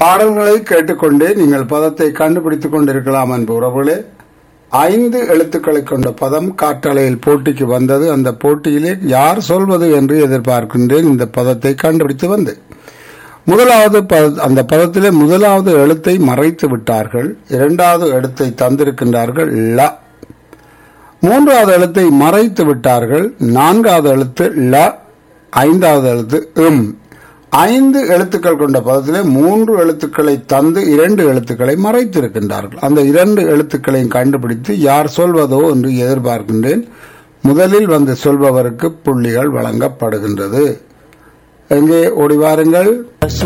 பாடல்களை கேட்டுக்கொண்டே நீங்கள் பதத்தை கண்டுபிடித்துக் கொண்டிருக்கலாம் அன்பு உறவுகளே ஐந்து எழுத்துக்களை கொண்ட பதம் காற்றலையில் போட்டிக்கு வந்தது அந்த போட்டியிலே யார் சொல்வது என்று எதிர்பார்க்கின்றேன் இந்த பதத்தை கண்டுபிடித்து வந்து முதலாவது பத- அந்த பதத்திலே முதலாவது எழுத்தை மறைத்து விட்டார்கள் இரண்டாவது எழுத்தை தந்திருக்கின்றார்கள் ல மூன்றாவது எழுத்தை மறைத்து விட்டார்கள் நான்காவது எழுத்து ல ஐந்தாவது எழுத்து இம் ஐந்து எழுத்துக்கள் கொண்ட பதத்திலே மூன்று எழுத்துக்களை தந்து இரண்டு எழுத்துக்களை மறைத்திருக்கின்றார்கள் அந்த இரண்டு எழுத்துக்களையும் கண்டுபிடித்து யார் சொல்வதோ என்று எதிர்பார்க்கின்றேன் முதலில் வந்து சொல்பவருக்கு புள்ளிகள் வழங்கப்படுகின்றது எங்கே ஓடி வாருங்கள்